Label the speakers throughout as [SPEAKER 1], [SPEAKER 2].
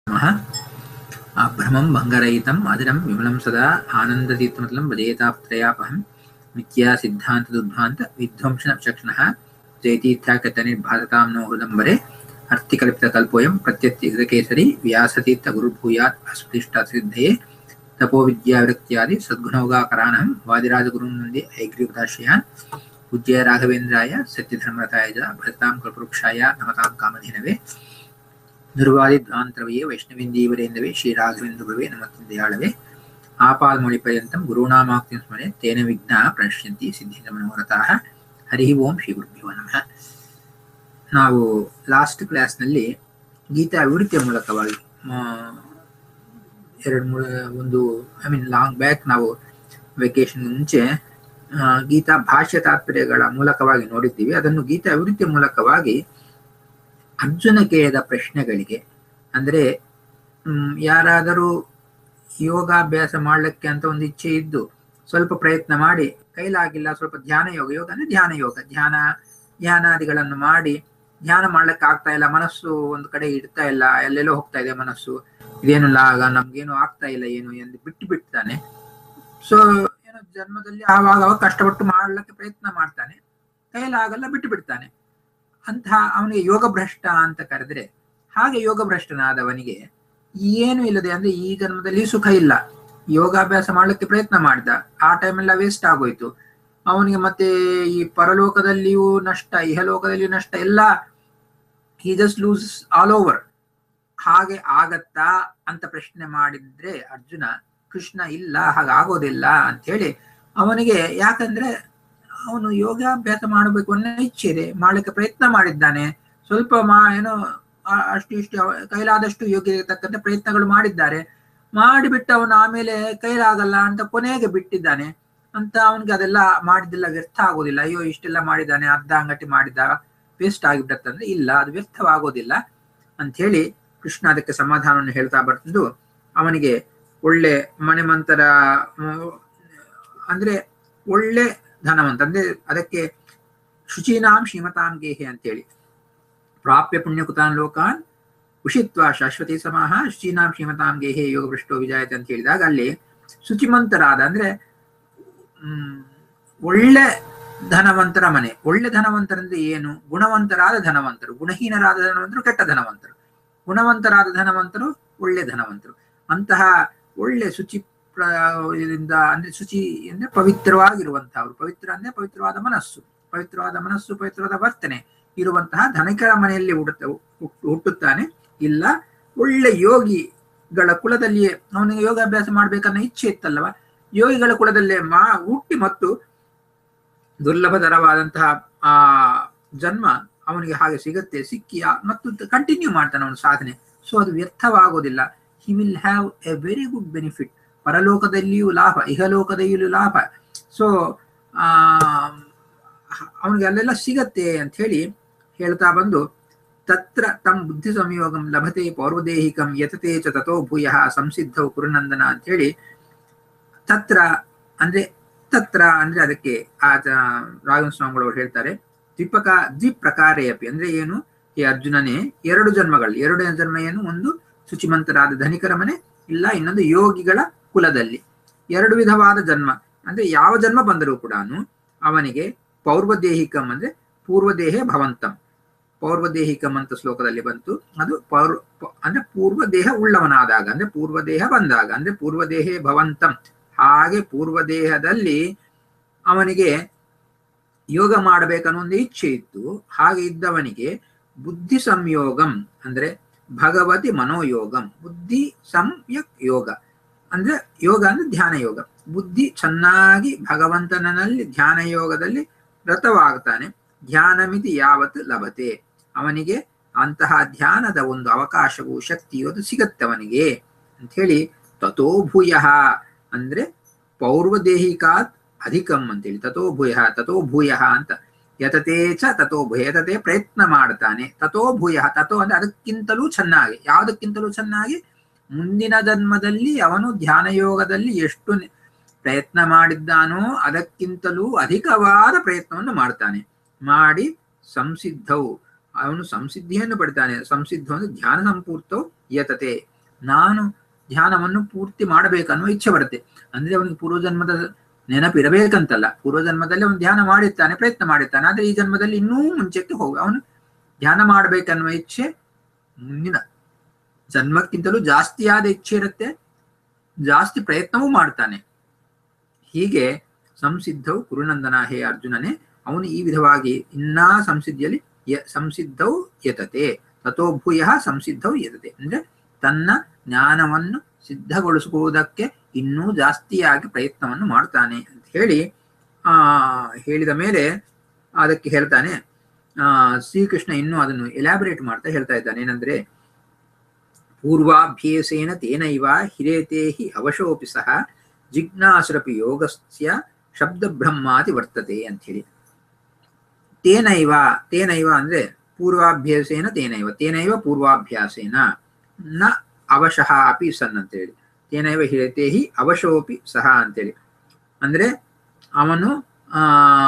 [SPEAKER 1] नमः अभ्रमं भङ्गरहितम् अजरं विमलं सदा आनन्दतीर्थमतलं भजेताप्त्रयापहं मिथ्या सिद्धान्तदुद्ध्वान्त विध्वंसनचक्षणः जयतीर्थाकतनिर्भासतां नो हृदम्बरे अर्थिकल्पितकल्पोऽयं प्रत्यत्यकेसरी व्यासतीर्थगुरुर्भूयात् अस्मदिष्टासिद्धये तपोविद्याविरक्त्यादि सद्गुणौगाकराणं वादिराजगुरुं वन्दे ऐग्रीवदाश्रयान् पूज्य राघवेन्द्राय सत्यधर्मरताय च भजतां कल्पवृक्षाय नमतां कामधेनवे ದುರ್ವಾದಿಧ್ವಾಂತರವೇ ವೈಷ್ಣವೇಂದೀವರೇಂದವೇ ಶ್ರೀರಾಘವೇಂದ್ರಭವೇ ನಮತ್ತಿಂದಯಾಳವೇ ಆಪಾಲ್ಮೌಳಿಪರ್ಯಂತಂ ಗುರುಣಾಮಾಕ್ತಿಂ ಸ್ಮರೆ ತೇನ ವಿಘ್ನ ಪ್ರಣಶ್ಯಂತಿ ಸಿದ್ಧಿಂದ ಮನೋರಥಾಃ ಹರಿ ಓಂ ಶ್ರೀ ಗುರುಭ್ಯೋ ನಮಃ ನಾವು ಲಾಸ್ಟ್ ಕ್ಲಾಸ್ನಲ್ಲಿ ಗೀತಾ ವಿವೃತ್ತಿಯ ಮೂಲಕವಾಗಿ ಆ, ಎರಡು ಮೂರು ಒಂದು ಐ ಮೀನ್ ಲಾಂಗ್ ಬ್ಯಾಕ್ ನಾವು ವೆಕೇಶನ್ ಮುಂಚೆ ಆ, ಗೀತಾ ಭಾಷ್ಯ ತಾತ್ಪರ್ಯಗಳ ಮೂಲಕವಾಗಿ ನೋಡಿದ್ದೀವಿ ಅದನ್ನು ಗೀತಾ ವಿವೃತ್ತಿಯ ಮೂಲಕವಾಗಿ ಅರ್ಜುನ ಕೇಳಿದ ಪ್ರಶ್ನೆಗಳಿಗೆ ಅಂದ್ರೆ ಮ್, ಯಾರಾದರೂ ಯೋಗಾಭ್ಯಾಸ ಮಾಡ್ಲಿಕ್ಕೆ ಅಂತ ಒಂದು ಇಚ್ಛೆ ಇದ್ದು ಸ್ವಲ್ಪ ಪ್ರಯತ್ನ ಮಾಡಿ ಕೈಲಾಗಿಲ್ಲ ಸ್ವಲ್ಪ ಧ್ಯಾನ ಯೋಗ ಯೋಗ ಅಂದ್ರೆ ಧ್ಯಾನ ಯೋಗ ಧ್ಯಾನ ಧ್ಯಾನಾದಿಗಳನ್ನು ಮಾಡಿ ಧ್ಯಾನ ಮಾಡ್ಲಿಕ್ಕೆ ಆಗ್ತಾ ಇಲ್ಲ ಮನಸ್ಸು ಒಂದು ಕಡೆ ಇಡ್ತಾ ಇಲ್ಲ ಎಲ್ಲೆಲ್ಲೋ ಹೋಗ್ತಾ ಇದೆ ಮನಸ್ಸು ಇದೇನು ಆಗ ನಮ್ಗೇನು ಆಗ್ತಾ ಇಲ್ಲ ಏನು ಎಂದು ಬಿಟ್ಟು ಬಿಡ್ತಾನೆ ಸೊ ಏನೋ ಜನ್ಮದಲ್ಲಿ ಆವಾಗ ಅವಾಗ ಕಷ್ಟಪಟ್ಟು ಮಾಡ್ಲಿಕ್ಕೆ ಪ್ರಯತ್ನ ಮಾಡ್ತಾನೆ ಕೈಲಾಗಲ್ಲ ಬಿಟ್ಟು ಬಿಡ್ತಾನೆ ಅಂತಹ ಅವನಿಗೆ ಯೋಗ ಭ್ರಷ್ಟ ಅಂತ ಕರೆದ್ರೆ ಹಾಗೆ ಯೋಗ ಭ್ರಷ್ಟನಾದವನಿಗೆ ಏನು ಇಲ್ಲದೆ ಅಂದ್ರೆ ಈ ಜನ್ಮದಲ್ಲಿ ಸುಖ ಇಲ್ಲ ಯೋಗಾಭ್ಯಾಸ ಮಾಡ್ಲಿಕ್ಕೆ ಪ್ರಯತ್ನ ಮಾಡಿದ ಆ ಟೈಮೆಲ್ಲ ವೇಸ್ಟ್ ಆಗೋಯ್ತು ಅವನಿಗೆ ಮತ್ತೆ ಈ ಪರಲೋಕದಲ್ಲಿಯೂ ನಷ್ಟ ಇಹಲೋಕದಲ್ಲಿಯೂ ನಷ್ಟ ಎಲ್ಲ he just lose all over ಹಾಗೆ ಆಗತ್ತಾ ಅಂತ ಪ್ರಶ್ನೆ ಮಾಡಿದ್ರೆ ಅರ್ಜುನ ಕೃಷ್ಣ ಇಲ್ಲ ಹಾಗಾಗೋದಿಲ್ಲ ಅಂತ ಹೇಳಿ ಅವನಿಗೆ ಯಾಕಂದ್ರೆ ಅವನು ಯೋಗಾಭ್ಯಾಸ ಮಾಡಬೇಕು ಅನ್ನೋ ಇಚ್ಛೆ ಇದೆ ಮಾಡ್ಲಿಕ್ಕೆ ಪ್ರಯತ್ನ ಮಾಡಿದ್ದಾನೆ ಸ್ವಲ್ಪ ಮಾ ಏನೋ ಆ- ಅಷ್ಟು ಇಷ್ಟು ಅವ- ಕೈಲಾದಷ್ಟು ಯೋಗ್ಯತೆ ತಕ್ಕಂತೆ ಪ್ರಯತ್ನಗಳು ಮಾಡಿದ್ದಾರೆ ಮಾಡಿಬಿಟ್ಟು ಅವನು ಆಮೇಲೆ ಕೈಲಾಗಲ್ಲ ಅಂತ ಕೊನೆಗೆ ಬಿಟ್ಟಿದ್ದಾನೆ ಅಂತ ಅವನಿಗೆ ಅದೆಲ್ಲ ಮಾಡಿದ್ದೆಲ್ಲ ವ್ಯರ್ಥ ಆಗೋದಿಲ್ಲ ಅಯ್ಯೋ ಇಷ್ಟೆಲ್ಲ ಮಾಡಿದ್ದಾನೆ ಅರ್ಧ ಅಂಗಟಿ ಮಾಡಿದ ವೇಸ್ಟ್ ಆಗಿಬಿಡತ್ತಂದ್ರೆ ಇಲ್ಲ ಅದು ವ್ಯರ್ಥವಾಗೋದಿಲ್ಲ ಅಂತ ಹೇಳಿ ಕೃಷ್ಣ ಅದಕ್ಕೆ ಸಮಾಧಾನವನ್ನು ಹೇಳ್ತಾ ಬರ್ತಿದ್ದು ಅವನಿಗೆ ಒಳ್ಳೆ ಮನೆಮಂತರ ಮ್, ಅಂದ್ರೆ ಒಳ್ಳೆ ಧನವಂತ ಅಂದ್ರೆ ಅದಕ್ಕೆ ಶುಚೀನಾಂ ಶ್ರೀಮತಾಂ ಗೇಹೆ ಅಂತೇಳಿ ಪ್ರಾಪ್ಯ ಪುಣ್ಯಕೃತಾನ್ ಲೋಕಾನ್ ಉಷಿತ್ವ ಶಾಶ್ವತಿ ಸಮಾಹ ಶುಚೀನಾಂ ಶ್ರೀಮತಾಂ ಗೇಹೆ ಯೋಗ ಭ್ರಷ್ಟೋ ವಿಜಾಯತೆ ಅಂತ ಹೇಳಿದಾಗ ಅಲ್ಲಿ ಶುಚಿಮಂತರಾದ ಅಂದ್ರೆ ಹ್ಮ್ ಒಳ್ಳೆ ಧನವಂತರ ಮನೆ ಒಳ್ಳೆ ಧನವಂತರಂದ್ರೆ ಏನು ಗುಣವಂತರಾದ ಧನವಂತರು ಗುಣಹೀನರಾದ ಧನವಂತರು ಕೆಟ್ಟ ಧನವಂತರು ಗುಣವಂತರಾದ ಧನವಂತರು ಒಳ್ಳೆ ಧನವಂತರು ಅಂತಹ ಒಳ್ಳೆ ಶುಚಿ ಪ್ರ- ಇದರಿಂದ ಅಂದ್ರೆ ಶುಚಿ ಅಂದ್ರೆ ಪವಿತ್ರವಾಗಿರುವಂತಹವರು ಪವಿತ್ರ ಅಂದ್ರೆ ಪವಿತ್ರವಾದ ಮನಸ್ಸು ಪವಿತ್ರವಾದ ಮನಸ್ಸು ಪವಿತ್ರವಾದ ವರ್ತನೆ ಇರುವಂತಹ ಧನಿಕರ ಮನೆಯಲ್ಲಿ ಹುಡುತ್ತ ಹುಟ್ಟು- ಹುಟ್ಟುತ್ತಾನೆ ಇಲ್ಲ ಒಳ್ಳೆ ಯೋಗಿಗಳ ಕುಲದಲ್ಲಿಯೇ ಅವನಿಗೆ ಯೋಗಾಭ್ಯಾಸ ಮಾಡ್ಬೇಕನ್ನೋ ಇಚ್ಛೆ ಇತ್ತಲ್ಲವ ಯೋಗಿಗಳ ಕುಲದಲ್ಲೇ ಮಾ ಹುಟ್ಟಿ ಮತ್ತು ದುರ್ಲಭತರವಾದಂತಹ ಆ ಜನ್ಮ ಅವನಿಗೆ ಹಾಗೆ ಸಿಗುತ್ತೆ ಸಿಕ್ಕಿ ಆ- ಮತ್ತು ಕಂಟಿನ್ಯೂ ಮಾಡ್ತಾನೆ ಅವನ ಸಾಧನೆ ಸೊ ಅದು ವ್ಯರ್ಥವಾಗೋದಿಲ್ಲ he will have a very good benefit ಪರಲೋಕದಲ್ಲಿಯೂ ಲಾಭ ಇಹಲೋಕದಲ್ಲಿಯೂ ಲಾಭ ಸೊ ಆ ಅವನಿಗೆ ಅಲ್ಲೆಲ್ಲ ಸಿಗತ್ತೆ ಅಂತ ಹೇಳಿ ಹೇಳ್ತಾ ಬಂದು ತತ್ರ ತಮ್ ಬುದ್ಧಿ ಸಂಯೋಗಂ ಲಭತೆ ಪೌರ್ವದೇಹಿಕಂ ಯತತೆ ಚ ತಥೋ ಭೂಯ ಸಂಸಿದ್ಧವು ಕುರುನಂದನ ಅಂತ ಹೇಳಿ ತತ್ರ ಅಂದ್ರೆ ತತ್ರ ಅಂದ್ರೆ ಅದಕ್ಕೆ ಆ ರಾಘವ ಸ್ವಾಮಿಗಳು ಹೇಳ್ತಾರೆ ದ್ವಿಪಕ ದ್ವಿಪ್ರಕಾರೇ ಅಪಿ ಅಂದ್ರೆ ಏನು ಈ ಅರ್ಜುನನೇ ಎರಡು ಜನ್ಮಗಳು ಎರಡು ಜನ್ಮ ಏನು ಒಂದು ಶುಚಿಮಂತರಾದ ಧನಿಕರ ಮನೆ ಇಲ್ಲ ಇನ್ನೊಂದು ಯೋಗಿಗಳ ಕುಲದಲ್ಲಿ ಎರಡು ವಿಧವಾದ ಜನ್ಮ ಅಂದ್ರೆ ಯಾವ ಜನ್ಮ ಬಂದರೂ ಕೂಡ ಅವನಿಗೆ ಪೌರ್ವದೇಹಿಕಂ ಅಂದ್ರೆ ಪೂರ್ವದೇಹೇ ಭವಂತಂ ಪೌರ್ವದೇಹಿಕಂ ಅಂತ ಶ್ಲೋಕದಲ್ಲಿ ಬಂತು ಅದು ಪೌರ್ ಪ- ಅಂದ್ರೆ ಪೂರ್ವದೇಹ ಉಳ್ಳವನಾದಾಗ ಅಂದ್ರೆ ಪೂರ್ವದೇಹ ಬಂದಾಗ ಅಂದ್ರೆ ಪೂರ್ವದೇಹೇ ಭವಂತಂ ಹಾಗೆ ಪೂರ್ವದೇಹದಲ್ಲಿ ಅವನಿಗೆ ಯೋಗ ಮಾಡಬೇಕನ್ನೋ ಒಂದು ಇಚ್ಛೆ ಇತ್ತು ಹಾಗೆ ಇದ್ದವನಿಗೆ ಬುದ್ಧಿ ಸಂಯೋಗಂ ಅಂದ್ರೆ ಭಗವತಿ ಮನೋಯೋಗಂ ಬುದ್ಧಿ ಸಂಯಕ್ ಯೋಗ ಅಂದ್ರೆ ಯೋಗ ಅಂದ್ರೆ ಧ್ಯಾನ ಯೋಗ ಬುದ್ಧಿ ಚೆನ್ನಾಗಿ ಭಗವಂತನಲ್ಲಿ ಧ್ಯಾನ ಯೋಗದಲ್ಲಿ ರತವಾಗ್ತಾನೆ ಧ್ಯಾನಮಿತಿ ಯಾವತ್ತು ಲಭತೆ ಅವನಿಗೆ ಅಂತಹ ಧ್ಯಾನದ ಒಂದು ಅವಕಾಶವು ಶಕ್ತಿಯು ಅದು ಸಿಗತ್ತೆ ಅವನಿಗೆ ಅಂತ ಹೇಳಿ ತಥೋ ಭೂಯ ಅಂದ್ರೆ ಪೌರ್ವದೇಹಿಕಾತ್ ಅಧಿಕಂ ಅಂತೇಳಿ ತಥೋ ಭೂಯ ತಥೋ ಭೂಯ ಅಂತ ಯತತೆ ಚ ತಥೋ ಭೂಯ ಯತತೆ ಪ್ರಯತ್ನ ಮಾಡ್ತಾನೆ ತಥೋ ಭೂಯ ತಥೋ ಅಂದ್ರೆ ಅದಕ್ಕಿಂತಲೂ ಚೆನ್ನಾಗಿ ಯಾವುದಕ್ಕಿಂತಲೂ ಚೆನ್ನಾಗಿ ಮುಂದಿನ ಜನ್ಮದಲ್ಲಿ ಅವನು ಧ್ಯಾನ ಯೋಗದಲ್ಲಿ ಎಷ್ಟು ನಿ- ಪ್ರಯತ್ನ ಮಾಡಿದ್ದಾನೋ ಅದಕ್ಕಿಂತಲೂ ಅಧಿಕವಾದ ಪ್ರಯತ್ನವನ್ನು ಮಾಡ್ತಾನೆ ಮಾಡಿ ಸಂಸಿದ್ಧವು ಅವನು ಸಂಸಿದ್ಧಿಯನ್ನು ಪಡಿತಾನೆ ಸಂಸಿದ್ಧ ಅಂದ್ರೆ ಧ್ಯಾನ ಸಂಪೂರ್ತವು ಯತತೆ ನಾನು ಧ್ಯಾನವನ್ನು ಪೂರ್ತಿ ಮಾಡಬೇಕನ್ನುವ ಇಚ್ಛೆ ಬರುತ್ತೆ ಅಂದ್ರೆ ಅವನಿಗೆ ಪೂರ್ವಜನ್ಮದ ನೆನಪಿರಬೇಕಂತಲ್ಲ ಪೂರ್ವಜನ್ಮದಲ್ಲಿ ಅವನು ಧ್ಯಾನ ಮಾಡಿರ್ತಾನೆ ಪ್ರಯತ್ನ ಮಾಡಿರ್ತಾನೆ ಆದ್ರೆ ಈ ಜನ್ಮದಲ್ಲಿ ಇನ್ನೂ ಮುಂಚೆಕ್ಕೆ ಹೋಗಿ ಅವನು ಧ್ಯಾನ ಮಾಡಬೇಕನ್ನುವ ಇಚ್ಛೆ ಮುಂದಿನ ಜನ್ಮಕ್ಕಿಂತಲೂ ಜಾಸ್ತಿಯಾದ ಇಚ್ಛೆ ಇರುತ್ತೆ ಜಾಸ್ತಿ ಪ್ರಯತ್ನವೂ ಮಾಡ್ತಾನೆ ಹೀಗೆ ಸಂಸಿದ್ಧವು ಕುರುನಂದನ ಹೇ ಅರ್ಜುನನೇ ಅವನು ಈ ವಿಧವಾಗಿ ಇನ್ನಾ ಸಂಸಿದ್ಧಿಯಲ್ಲಿ ಯ ಸಂಸಿದ್ಧವು ಯತತೆ ತಥೋ ಭೂಯ ಸಂಸಿದ್ಧವು ಯತತೆ ಅಂದ್ರೆ ತನ್ನ ಜ್ಞಾನವನ್ನು ಸಿದ್ಧಗೊಳಿಸುವುದಕ್ಕೆ ಇನ್ನೂ ಜಾಸ್ತಿಯಾಗಿ ಪ್ರಯತ್ನವನ್ನು ಮಾಡ್ತಾನೆ ಅಂತ ಹೇಳಿ ಆ ಹೇಳಿದ ಮೇಲೆ ಅದಕ್ಕೆ ಹೇಳ್ತಾನೆ ಆ ಶ್ರೀಕೃಷ್ಣ ಇನ್ನೂ ಅದನ್ನು ಎಲಾಬರೇಟ್ ಮಾಡ್ತಾ ಹೇಳ್ತಾ ಇದ್ದಾನೆ ಏನಂದ್ರೆ ಪೂರ್ವಾಭ್ಯೇಸೇನ ತೇನೈವ ಹಿರೇತೆ ಹಿ ಅವಶೋಪಿ ಸಹ ಜಿಜ್ಞಾಸುರಪಿ ಯೋಗಸ್ಯ ಶಬ್ದ ಬ್ರಹ್ಮಾತಿ ವರ್ತತೆ ಅಂತ ಹೇಳಿ ತೇನೈವ ತೇನೈವ ಅಂದ್ರೆ ಪೂರ್ವಾಭ್ಯಾಸೇನ ತೇನೈವ ತೇನೈವ ಪೂರ್ವಾಭ್ಯಾಸೇನ ನ ಅವಶಃ ಅಪಿ ಸನ್ ಅಂತೇಳಿ ತೇನೈವ ಹಿರತೆ ಹಿ ಅವಶೋಪಿ ಸಹ ಅಂತೇಳಿ ಅಂದ್ರೆ ಅವನು ಆ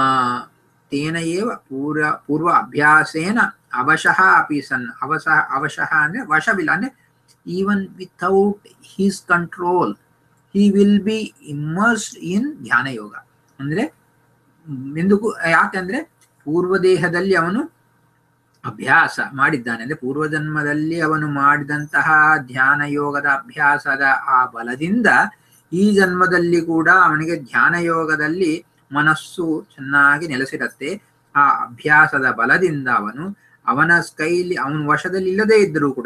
[SPEAKER 1] ತೇನೈವ ಪೂರ್ವ ಪೂರ್ವ ಅಭ್ಯಾಸೇನ ಅವಶಃ ಅಪಿ ಸನ್ ಅವಶಃ ಅವಶಃ ಅಂದ್ರೆ ವಶವಿಲ್ಲ ಅಂದ್ರೆ even without his control he will be immersed in dhyana yoga ಅಂದ್ರೆ ಎಂದಕ್ಕೂ ಯಾಕಂದ್ರೆ ಪೂರ್ವ ದೇಹದಲ್ಲಿ ಅವನು ಅಭ್ಯಾಸ ಮಾಡಿದ್ದಾನೆ ಅಂದ್ರೆ ಪೂರ್ವಜನ್ಮದಲ್ಲಿ ಅವನು ಮಾಡಿದಂತಹ ಧ್ಯಾನ ಯೋಗದ ಅಭ್ಯಾಸದ ಆ ಬಲದಿಂದ ಈ ಜನ್ಮದಲ್ಲಿ ಕೂಡ ಅವನಿಗೆ ಧ್ಯಾನ ಯೋಗದಲ್ಲಿ ಮನಸ್ಸು ಚೆನ್ನಾಗಿ ನೆಲೆಸಿರುತ್ತೆ ಆ ಅಭ್ಯಾಸದ ಬಲದಿಂದ ಅವನು ಅವನ ಕೈಲಿ ಅವನ ವಶದಲ್ಲಿ ಇಲ್ಲದೇ ಇದ್ದರೂ ಕೂಡ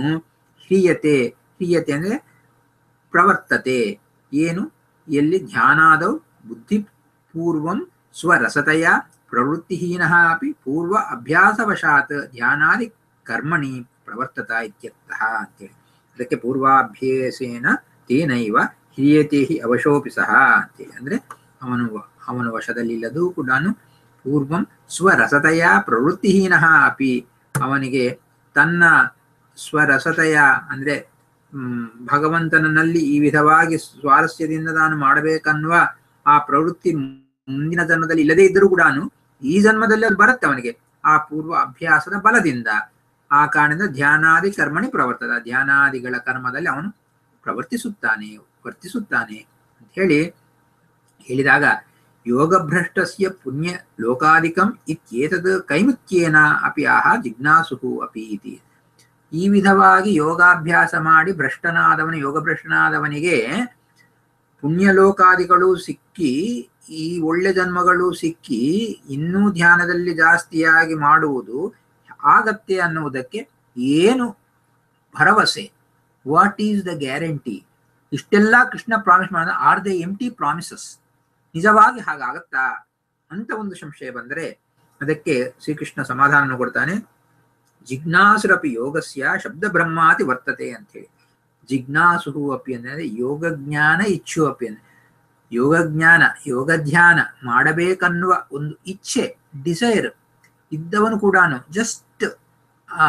[SPEAKER 1] ಹ್ರಿಯತೆ ಹ್ರಿಯತೆ ಅಂದ್ರೆ ಪ್ರವರ್ತತೆ ಏನು ಎಲ್ಲಿ ಧ್ಯಾನಾದವು ಬುದ್ಧಿ ಪೂರ್ವಂ ಸ್ವರಸತೆಯ ಪ್ರವೃತ್ತಿಹೀನ ಅಪಿ ಪೂರ್ವ ಅಭ್ಯಾಸವಶಾತ್ ಧ್ಯಾನಾದಿ ಕರ್ಮಣಿ ಪ್ರವರ್ತತ ಇತ್ಯರ್ಥಃ ಅಂತೇಳಿ ಅದಕ್ಕೆ ಪೂರ್ವಾಭ್ಯಾಸೇನ ತೇನೈವ ಹಿರಿಯತೆ ಹಿ ಅವಶೋಪಿ ಸಹ ಅಂತೇಳಿ ಅಂದ್ರೆ ಅವನು ಅವನ ವಶದಲ್ಲಿಲ್ಲದೂ ಕೂಡ ಪೂರ್ವಂ ಸ್ವರಸತೆಯ ಪ್ರವೃತ್ತಿಹೀನ ಅಪಿ ಅವನಿಗೆ ತನ್ನ ಸ್ವರಸತೆಯ ಅಂದ್ರೆ ಹ್ಮ್ ಭಗವಂತನಲ್ಲಿ ಈ ವಿಧವಾಗಿ ಸ್ವಾರಸ್ಯದಿಂದ ತಾನು ಮಾಡಬೇಕನ್ನುವ ಆ ಪ್ರವೃತ್ತಿ ಮುಂದಿನ ಜನ್ಮದಲ್ಲಿ ಇಲ್ಲದೇ ಇದ್ದರೂ ಕೂಡ ಈ ಜನ್ಮದಲ್ಲಿ ಅದು ಬರುತ್ತೆ ಅವನಿಗೆ ಆ ಪೂರ್ವ ಅಭ್ಯಾಸದ ಬಲದಿಂದ ಆ ಕಾರಣದಿಂದ ಧ್ಯಾನಾದಿ ಕರ್ಮಣಿ ಪ್ರವರ್ತದ ಧ್ಯಾನಾದಿಗಳ ಕರ್ಮದಲ್ಲಿ ಅವನು ಪ್ರವರ್ತಿಸುತ್ತಾನೆ ವರ್ತಿಸುತ್ತಾನೆ ಅಂತ ಹೇಳಿ ಹೇಳಿದಾಗ ಯೋಗಭ್ರಷ್ಟಸ್ಯ ಪುಣ್ಯ ಲೋಕಾಧಿಕಂ ಇತ್ಯೇತದ್ ಕೈಮುತ್ಯೇನ ಅಪಿ ಆಹ ಜಿಜ್ಞಾಸುಹು ಅಪಿ ಇತಿ ಈ ವಿಧವಾಗಿ ಯೋಗಾಭ್ಯಾಸ ಮಾಡಿ ಭ್ರಷ್ಟನಾದವನು ಯೋಗಭ್ರಷ್ಟನಾದವನಿಗೆ ಪುಣ್ಯಲೋಕಾದಿಗಳು ಸಿಕ್ಕಿ ಈ ಒಳ್ಳೆ ಜನ್ಮಗಳು ಸಿಕ್ಕಿ ಇನ್ನೂ ಧ್ಯಾನದಲ್ಲಿ ಜಾಸ್ತಿಯಾಗಿ ಮಾಡುವುದು ಆಗತ್ತೆ ಅನ್ನುವುದಕ್ಕೆ ಏನು ಭರವಸೆ ವಾಟ್ ಈಸ್ ದ ಗ್ಯಾರಂಟಿ ಇಷ್ಟೆಲ್ಲ ಕೃಷ್ಣ ಪ್ರಾಮಿಸ್ ಮಾಡಿದ are the empty promises ನಿಜವಾಗಿ ಹಾಗಾಗತ್ತಾ ಅಂತ ಒಂದು ಸಂಶಯ ಬಂದರೆ ಅದಕ್ಕೆ ಶ್ರೀಕೃಷ್ಣ ಸಮಾಧಾನ ಕೊಡ್ತಾನೆ ಜಿಜ್ಞಾಸುರಪಿ ಯೋಗಸ್ಯ ಶಬ್ದ ಬ್ರಹ್ಮಾತಿ ವರ್ತತೆ ಅಂತ ಹೇಳಿ ಜಿಜ್ಞಾಸು ಅಪಿ ಅಂದ್ರೆ ಯೋಗ ಜ್ಞಾನ ಇಚ್ಛು ಅಪಿ ಅಂದ್ರೆ ಯೋಗ ಜ್ಞಾನ ಯೋಗ ಧ್ಯಾನ ಮಾಡಬೇಕನ್ನುವ ಒಂದು ಇಚ್ಛೆ ಡಿಸೈರ್ ಇದ್ದವನು ಕೂಡ just uh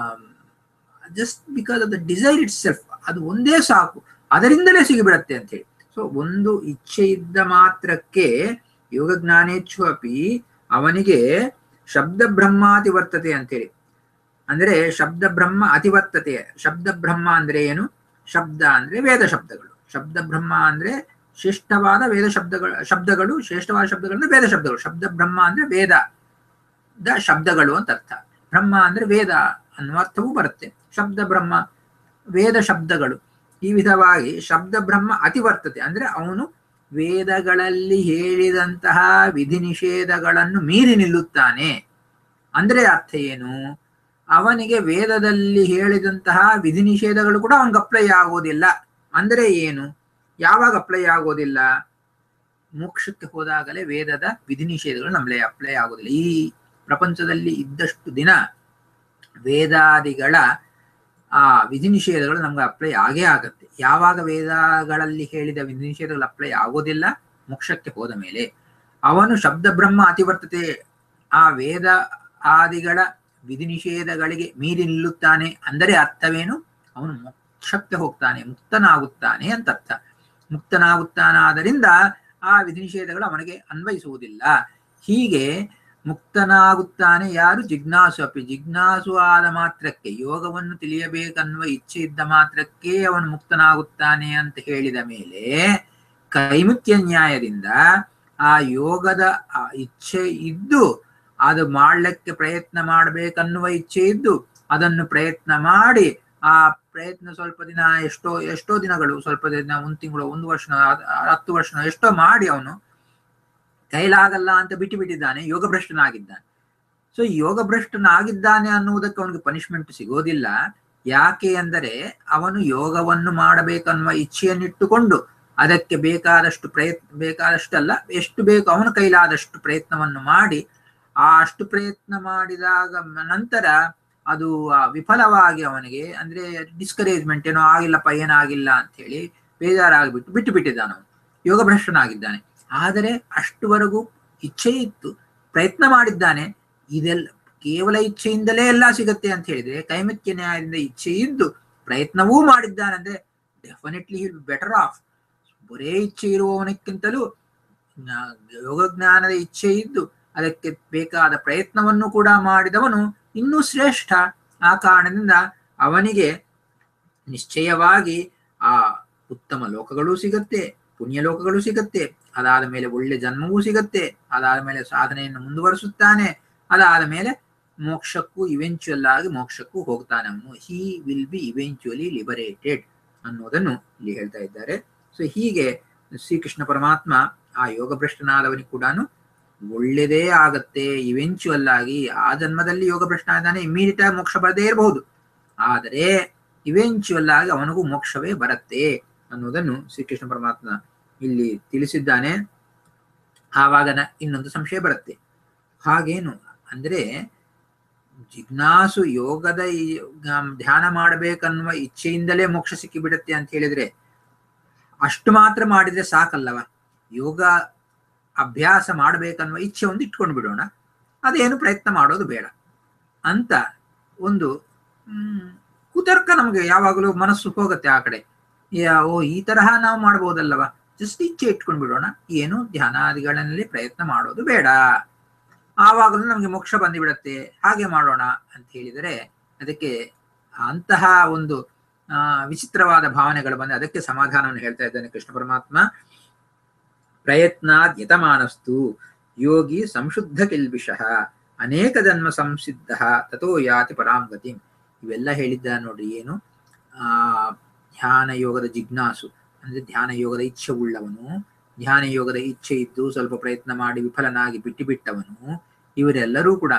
[SPEAKER 1] just because of the desire itself ಅದು ಒಂದೇ ಸಾಕು ಅದರಿಂದಲೇ ಸಿಗಿಬಿಡತ್ತೆ ಅಂತ ಹೇಳಿ ಸೊ ಒಂದು ಇಚ್ಛೆ ಇದ್ದ ಮಾತ್ರಕ್ಕೆ ಯೋಗ ಜ್ಞಾನೇಚ್ಛು ಅಪಿ ಅವನಿಗೆ ಶಬ್ದ ಬ್ರಹ್ಮಾತಿ ವರ್ತತೆ ಅಂತೇಳಿ ಅಂದ್ರೆ ಶಬ್ದ ಬ್ರಹ್ಮ ಅತಿವರ್ತತೆ ಶಬ್ದ ಬ್ರಹ್ಮ ಅಂದ್ರೆ ಏನು ಶಬ್ದ ಅಂದ್ರೆ ವೇದ ಶಬ್ದಗಳು ಶಬ್ದ ಬ್ರಹ್ಮ ಅಂದ್ರೆ ಶ್ರೇಷ್ಠವಾದ ವೇದ ಶಬ್ದಗಳು ಶಬ್ದಗಳು ಶ್ರೇಷ್ಠವಾದ ಶಬ್ದಗಳು ವೇದ ಶಬ್ದಗಳು ಶಬ್ದ ಬ್ರಹ್ಮ ಅಂದ್ರೆ ವೇದ ದ ಶಬ್ದಗಳು ಅಂತ ಅರ್ಥ ಬ್ರಹ್ಮ ಅಂದ್ರೆ ವೇದ ಅನ್ನುವ ಅರ್ಥವೂ ಬರುತ್ತೆ ಶಬ್ದ ಬ್ರಹ್ಮ ವೇದ ಶಬ್ದಗಳು ಈ ವಿಧವಾಗಿ ಶಬ್ದ ಬ್ರಹ್ಮ ಅತಿವರ್ತತೆ ಅಂದ್ರೆ ಅವನು ವೇದಗಳಲ್ಲಿ ಹೇಳಿದಂತಹ ವಿಧಿ ನಿಷೇಧಗಳನ್ನು ಮೀರಿ ನಿಲ್ಲುತ್ತಾನೆ ಅಂದ್ರೆ ಅರ್ಥ ಏನು ಅವನಿಗೆ ವೇದದಲ್ಲಿ ಹೇಳಿದಂತಹ ವಿಧಿ ನಿಷೇಧಗಳು ಕೂಡ ಅವನಿಗೆ ಅಪ್ಲೈ ಆಗೋದಿಲ್ಲ ಅಂದ್ರೆ ಏನು ಯಾವಾಗ ಅಪ್ಲೈ ಆಗೋದಿಲ್ಲ ಮೋಕ್ಷಕ್ಕೆ ಹೋದಾಗಲೇ ವೇದದ ವಿಧಿ ನಿಷೇಧಗಳು ನಮ್ಮಲ್ಲಿ ಅಪ್ಲೈ ಆಗೋದಿಲ್ಲ ಈ ಪ್ರಪಂಚದಲ್ಲಿ ಇದ್ದಷ್ಟು ದಿನ ವೇದಾದಿಗಳ ಆ ವಿಧಿ ನಿಷೇಧಗಳು ನಮ್ಗೆ ಅಪ್ಲೈ ಆಗೇ ಆಗತ್ತೆ ಯಾವಾಗ ವೇದಗಳಲ್ಲಿ ಹೇಳಿದ ವಿಧಿ ನಿಷೇಧಗಳು ಅಪ್ಲೈ ಆಗೋದಿಲ್ಲ ಮೋಕ್ಷಕ್ಕೆ ಹೋದ ಮೇಲೆ ಅವನು ಶಬ್ದ ಬ್ರಹ್ಮ ಅತಿವರ್ತತೆ ಆ ವೇದ ಆದಿಗಳ ವಿಧಿ ನಿಷೇಧಗಳಿಗೆ ಮೀರಿ ನಿಲ್ಲುತ್ತಾನೆ ಅಂದರೆ ಅರ್ಥವೇನು ಅವನು ಮೋಕ್ಷಕ್ಕೆ ಹೋಗ್ತಾನೆ ಮುಕ್ತನಾಗುತ್ತಾನೆ ಅಂತ ಅರ್ಥ ಮುಕ್ತನಾಗುತ್ತಾನಾದ್ದರಿಂದ ಆ ವಿಧಿ ನಿಷೇಧಗಳು ಅವನಿಗೆ ಅನ್ವಯಿಸುವುದಿಲ್ಲ ಹೀಗೆ ಮುಕ್ತನಾಗುತ್ತಾನೆ ಯಾರು ಜಿಜ್ಞಾಸು ಅಪಿ ಜಿಜ್ಞಾಸು ಆದ ಮಾತ್ರಕ್ಕೆ ಯೋಗವನ್ನು ತಿಳಿಯಬೇಕನ್ನುವ ಇಚ್ಛೆ ಇದ್ದ ಮಾತ್ರಕ್ಕೆ ಅವನು ಮುಕ್ತನಾಗುತ್ತಾನೆ ಅಂತ ಹೇಳಿದ ಮೇಲೆ ಕೈಮುತ್ಯ ನ್ಯಾಯದಿಂದ ಆ ಯೋಗದ ಆ ಇಚ್ಛೆ ಇದ್ದು ಅದು ಮಾಡ್ಲಿಕ್ಕೆ ಪ್ರಯತ್ನ ಮಾಡ್ಬೇಕನ್ನುವ ಇಚ್ಛೆ ಇದ್ದು ಅದನ್ನು ಪ್ರಯತ್ನ ಮಾಡಿ ಆ ಪ್ರಯತ್ನ ಸ್ವಲ್ಪ ದಿನ ಎಷ್ಟೋ ಎಷ್ಟೋ ದಿನಗಳು ಸ್ವಲ್ಪ ದಿನ ಒಂದು ತಿಂಗಳು ಒಂದು ವರ್ಷ ಹತ್ತು ವರ್ಷ ಎಷ್ಟೋ ಮಾಡಿ ಅವನು ಕೈಲಾಗಲ್ಲ ಅಂತ ಬಿಟ್ಟು ಬಿಟ್ಟಿದ್ದಾನೆ ಯೋಗ ಭ್ರಷ್ಟನಾಗಿದ್ದಾನೆ ಸೊ ಯೋಗ ಭ್ರಷ್ಟನಾಗಿದ್ದಾನೆ ಅನ್ನುವುದಕ್ಕೆ ಅವನಿಗೆ ಪನಿಷ್ಮೆಂಟ್ ಸಿಗೋದಿಲ್ಲ ಯಾಕೆ ಅಂದರೆ ಅವನು ಯೋಗವನ್ನು ಮಾಡಬೇಕನ್ನುವ ಇಚ್ಛೆಯನ್ನಿಟ್ಟುಕೊಂಡು ಅದಕ್ಕೆ ಬೇಕಾದಷ್ಟು ಪ್ರಯತ್ನ ಬೇಕಾದಷ್ಟಲ್ಲ ಎಷ್ಟು ಬೇಕು ಅವನ ಕೈಲಾದಷ್ಟು ಪ್ರಯತ್ನವನ್ನು ಮಾಡಿ ಆ ಅಷ್ಟು ಪ್ರಯತ್ನ ಮಾಡಿದಾಗ ನಂತರ ಅದು ವಿಫಲವಾಗಿ ಅವನಿಗೆ ಅಂದ್ರೆ ಡಿಸ್ಕರೇಜ್ಮೆಂಟ್ ಏನೋ ಆಗಿಲ್ಲಪ್ಪ ಏನಾಗಿಲ್ಲ ಅಂತ ಹೇಳಿ ಬೇಜಾರಾಗ್ಬಿಟ್ಟು ಬಿಟ್ಟು ಬಿಟ್ಟಿದ್ದಾನ ಅವನು ಯೋಗ ಭ್ರಷ್ಟನಾಗಿದ್ದಾನೆ ಆದರೆ ಅಷ್ಟುವರೆಗೂ ಇಚ್ಛೆ ಇತ್ತು ಪ್ರಯತ್ನ ಮಾಡಿದ್ದಾನೆ ಇದೆಲ್ಲ ಕೇವಲ ಇಚ್ಛೆಯಿಂದಲೇ ಎಲ್ಲ ಸಿಗತ್ತೆ ಅಂತ ಹೇಳಿದ್ರೆ ಕೈಮತ್ಯ ನ್ಯಾಯದಿಂದ ಇಚ್ಛೆ ಇದ್ದು ಪ್ರಯತ್ನವೂ ಮಾಡಿದ್ದಾನೆ ಅಂದ್ರೆ ಡೆಫಿನೆಟ್ಲಿ ಹಿಲ್ ಬೆಟರ್ ಆಫ್ ಬರೇ ಇಚ್ಛೆ ಇರುವವನಕ್ಕಿಂತಲೂ ಯೋಗ ಜ್ಞಾನದ ಇಚ್ಛೆ ಇದ್ದು ಅದಕ್ಕೆ ಬೇಕಾದ ಪ್ರಯತ್ನವನ್ನು ಕೂಡ ಮಾಡಿದವನು ಇನ್ನೂ ಶ್ರೇಷ್ಠ ಆ ಕಾರಣದಿಂದ ಅವನಿಗೆ ನಿಶ್ಚಯವಾಗಿ ಆ ಉತ್ತಮ ಲೋಕಗಳು ಸಿಗತ್ತೆ ಪುಣ್ಯ ಲೋಕಗಳು ಸಿಗತ್ತೆ ಅದಾದ ಮೇಲೆ ಒಳ್ಳೆ ಜನ್ಮವೂ ಸಿಗತ್ತೆ ಅದಾದ ಮೇಲೆ ಸಾಧನೆಯನ್ನು ಮುಂದುವರಿಸುತ್ತಾನೆ ಅದಾದ ಮೇಲೆ ಮೋಕ್ಷಕ್ಕೂ ಇವೆಂಚುಯಲ್ ಆಗಿ ಮೋಕ್ಷಕ್ಕೂ ಹೋಗ್ತಾನೆ ಅವನು he will be eventually liberated ಅನ್ನೋದನ್ನು ಇಲ್ಲಿ ಹೇಳ್ತಾ ಇದ್ದಾರೆ ಸೊ ಹೀಗೆ ಶ್ರೀಕೃಷ್ಣ ಪರಮಾತ್ಮ ಆ ಯೋಗ ಭ್ರಷ್ಟನಾದವನಿಗೆ ಕೂಡ ಒಳ್ಳೆಯದೇ ಆಗತ್ತೆ ಇವೆಂಚುವಲ್ ಆಗಿ ಆ ಜನ್ಮದಲ್ಲಿ ಯೋಗ ಭ್ರಷ್ಟ ಇದ್ದಾನೆ ಇಮಿಡಿಯೇಟ್ ಆಗಿ ಮೋಕ್ಷ ಬರದೇ ಇರಬಹುದು ಆದರೆ ಇವೆಂಚುವಲ್ ಆಗಿ ಅವನಿಗೂ ಮೋಕ್ಷವೇ ಬರುತ್ತೆ ಅನ್ನೋದನ್ನು ಶ್ರೀಕೃಷ್ಣ ಪರಮಾತ್ಮ ಇಲ್ಲಿ ತಿಳಿಸಿದ್ದಾನೆ ಆವಾಗ ಇನ್ನೊಂದು ಸಂಶಯ ಬರುತ್ತೆ ಹಾಗೇನು ಅಂದ್ರೆ ಜಿಜ್ಞಾಸು ಯೋಗದ ಧ್ಯಾನ ಮಾಡಬೇಕನ್ನುವ ಇಚ್ಛೆಯಿಂದಲೇ ಮೋಕ್ಷ ಸಿಕ್ಕಿಬಿಡುತ್ತೆ ಅಂತ ಹೇಳಿದ್ರೆ ಅಷ್ಟು ಮಾತ್ರ ಮಾಡಿದ್ರೆ ಸಾಕಲ್ಲವ ಯೋಗ ಅಭ್ಯಾಸ ಮಾಡಬೇಕನ್ನುವ ಇಚ್ಛೆ ಒಂದು ಇಟ್ಕೊಂಡು ಬಿಡೋಣ ಅದೇನು ಪ್ರಯತ್ನ ಮಾಡೋದು ಬೇಡ ಅಂತ ಒಂದು ಹ್ಮ್ ಕುತರ್ಕ ನಮಗೆ ಯಾವಾಗಲೂ ಮನಸ್ಸು ಹೋಗುತ್ತೆ ಆ ಕಡೆ ಓ ಈ ತರಹ ನಾವು ಮಾಡ್ಬೋದಲ್ಲವ ಜಸ್ಟ್ ಇಚ್ಛೆ ಇಟ್ಕೊಂಡು ಬಿಡೋಣ ಏನು ಧ್ಯಾನಾದಿಗಳಲ್ಲಿ ಪ್ರಯತ್ನ ಮಾಡೋದು ಬೇಡ ಆವಾಗಲೂ ನಮಗೆ ಮೋಕ್ಷ ಬಂದುಬಿಡತ್ತೆ ಹಾಗೆ ಮಾಡೋಣ ಅಂತ ಹೇಳಿದರೆ ಅದಕ್ಕೆ ಅಂತಹ ಒಂದು ಆ ವಿಚಿತ್ರವಾದ ಭಾವನೆಗಳು ಬಂದು ಅದಕ್ಕೆ ಸಮಾಧಾನವನ್ನು ಹೇಳ್ತಾ ಇದ್ದಾನೆ ಕೃಷ್ಣ ಪರಮಾತ್ಮ ಪ್ರಯತ್ನಾದ್ ಯತಮಾನಸ್ತು ಯೋಗಿ ಸಂಶುದ್ಧ ಕಿಲ್ಬಿಷಃ ಅನೇಕ ಜನ್ಮ ಸಂಸಿದ್ಧ ತಥೋ ಯಾತಿ ಪರಾಂ ಗತಿ ಇವೆಲ್ಲ ಹೇಳಿದ್ದ ನೋಡಿ ಏನು ಆ ಧ್ಯಾನ ಯೋಗದ ಜಿಜ್ಞಾಸು ಅಂದ್ರೆ ಧ್ಯಾನ ಯೋಗದ ಇಚ್ಛೆ ಉಳ್ಳವನು ಧ್ಯಾನ ಯೋಗದ ಇಚ್ಛೆ ಇದ್ದು ಸ್ವಲ್ಪ ಪ್ರಯತ್ನ ಮಾಡಿ ವಿಫಲನಾಗಿ ಬಿಟ್ಟು ಬಿಟ್ಟವನು ಇವರೆಲ್ಲರೂ ಕೂಡ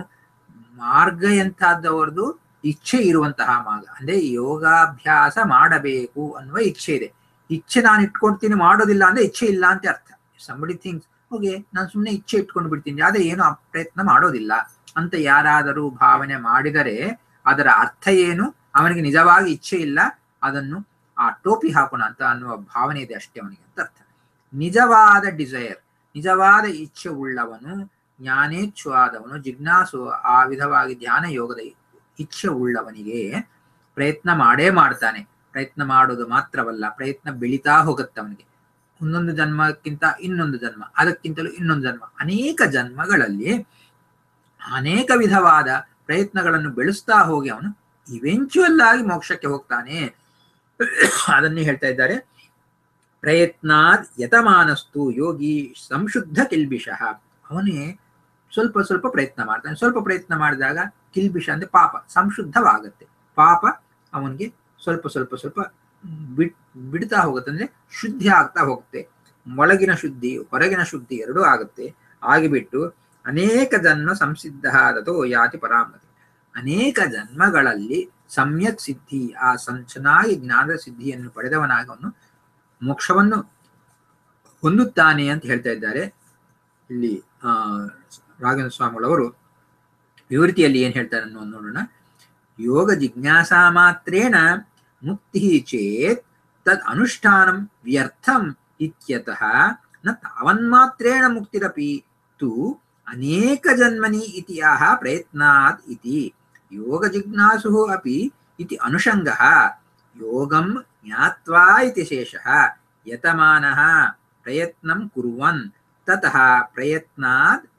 [SPEAKER 1] ಮಾರ್ಗ ಎಂತಹದ್ದವರದು ಇಚ್ಛೆ ಇರುವಂತಹ ಮಾರ್ಗ ಅಂದ್ರೆ ಯೋಗಾಭ್ಯಾಸ ಮಾಡಬೇಕು ಅನ್ನುವ ಇಚ್ಛೆ ಇದೆ ಇಚ್ಛೆ ನಾನು ಇಟ್ಕೊಳ್ತೀನಿ ಮಾಡೋದಿಲ್ಲ ಅಂದ್ರೆ ಇಚ್ಛೆ ಇಲ್ಲ ಅಂತ ಅರ್ಥ ಸಂಬಡಿ ಥಿಂಗ್ಸ್ ಓಕೆ ನಾನು ಸುಮ್ಮನೆ ಇಚ್ಛೆ ಇಟ್ಕೊಂಡು ಬಿಡ್ತೀನಿ ಆದ್ರೆ ಏನು ಪ್ರಯತ್ನ ಮಾಡೋದಿಲ್ಲ ಅಂತ ಯಾರಾದರೂ ಭಾವನೆ ಮಾಡಿದರೆ ಅದರ ಅರ್ಥ ಏನು ಅವನಿಗೆ ನಿಜವಾಗಿ ಇಚ್ಛೆ ಇಲ್ಲ ಅದನ್ನು ಆ ಟೋಪಿ ಹಾಕೋಣ ಅಂತ ಅನ್ನುವ ಭಾವನೆ ಇದೆ ಅಷ್ಟೇ ಅವನಿಗೆ ಅಂತ ಅರ್ಥ ನಿಜವಾದ ಡಿಸೈರ್ ನಿಜವಾದ ಇಚ್ಛೆ ಉಳ್ಳವನು ಜ್ಞಾನೇಚ್ಛು ಆದವನು ಜಿಜ್ಞಾಸು ಆ ವಿಧವಾಗಿ ಧ್ಯಾನ ಯೋಗದ ಇಚ್ಛೆ ಉಳ್ಳವನಿಗೆ ಪ್ರಯತ್ನ ಮಾಡೇ ಮಾಡ್ತಾನೆ ಪ್ರಯತ್ನ ಮಾಡೋದು ಮಾತ್ರವಲ್ಲ ಪ್ರಯತ್ನ ಬೆಳೀತಾ ಹೋಗುತ್ತೆ ಅವನಿಗೆ ಒಂದೊಂದು ಜನ್ಮಕ್ಕಿಂತ ಇನ್ನೊಂದು ಜನ್ಮ ಅದಕ್ಕಿಂತಲೂ ಇನ್ನೊಂದು ಜನ್ಮ ಅನೇಕ ಜನ್ಮಗಳಲ್ಲಿ ಅನೇಕ ವಿಧವಾದ ಪ್ರಯತ್ನಗಳನ್ನು ಬೆಳೆಸ್ತಾ ಹೋಗಿ ಅವನು ಇವೆಂಚುವಲ್ ಆಗಿ ಮೋಕ್ಷಕ್ಕೆ ಹೋಗ್ತಾನೆ ಅದನ್ನೇ ಹೇಳ್ತಾ ಇದ್ದಾರೆ ಪ್ರಯತ್ನಾದ್ ಯತಮಾನಸ್ತು ಯೋಗಿ ಸಂಶುದ್ಧ ಕಿಲ್ಬಿಷಃ ಅವನೇ ಸ್ವಲ್ಪ ಸ್ವಲ್ಪ ಪ್ರಯತ್ನ ಮಾಡ್ತಾನೆ ಸ್ವಲ್ಪ ಪ್ರಯತ್ನ ಮಾಡಿದಾಗ ಕಿಲ್ಬಿಷ ಅಂದ್ರೆ ಪಾಪ ಸಂಶುದ್ಧವಾಗತ್ತೆ ಪಾಪ ಅವನಿಗೆ ಸ್ವಲ್ಪ ಸ್ವಲ್ಪ ಸ್ವಲ್ಪ ಬಿಡ್ ಬಿಡ್ತಾ ಹೋಗುತ್ತೆ ಅಂದ್ರೆ ಶುದ್ಧಿ ಆಗ್ತಾ ಹೋಗುತ್ತೆ ಒಳಗಿನ ಶುದ್ಧಿ ಹೊರಗಿನ ಶುದ್ಧಿ ಎರಡೂ ಆಗುತ್ತೆ ಆಗಿಬಿಟ್ಟು ಅನೇಕ ಜನ್ಮ ಸಂಸಿದ್ಧ ಆದತೋ ಯಾತಿ ಪರಾಮತಿ ಅನೇಕ ಜನ್ಮಗಳಲ್ಲಿ ಸಮ್ಯಕ್ ಸಿದ್ಧಿ ಆ ಚೆನ್ನಾಗಿ ಜ್ಞಾನದ ಸಿದ್ಧಿಯನ್ನು ಪಡೆದವನಾಗ ಅವನು ಮೋಕ್ಷವನ್ನು ಹೊಂದುತ್ತಾನೆ ಅಂತ ಹೇಳ್ತಾ ಇದ್ದಾರೆ ಇಲ್ಲಿ ಆ ರಾಘವೇಂದ್ರ ಸ್ವಾಮಿಗಳವರು ವಿವೃತಿಯಲ್ಲಿ ಏನ್ ಹೇಳ್ತಾರೆ ಅನ್ನೋ ನೋಡೋಣ ಯೋಗ ಜಿಜ್ಞಾಸಾ ಮಾತ್ರೇಣ ಮುಕ್ತಿ ಚೇತ್ ತದ್ ಅನುಷ್ಠಾನಂ ವ್ಯರ್ಥಂ ಇತ್ಯತಃ ನ ತಾವನ್ಮಾತ್ರೇಣ ಮುಕ್ತಿರಪಿ ತು ಅನೇಕ ಜನ್ಮನಿ ಇತಿ ಆಹ ಪ್ರಯತ್ನಾತ್ ಇತಿ ಯೋಗ ಜಿಜ್ಞಾಸು ಅಪಿ ಇತಿ ಅನುಷಂಗಃ ಯೋಗಂ ಜ್ಞಾತ್ವಾ ಇತಿ ಶೇಷಃ ಯತಮಾನಃ ಪ್ರಯತ್ನಂ ಕುರ್ವನ್ ತತಃ ಪ್ರಯತ್ನಾತ್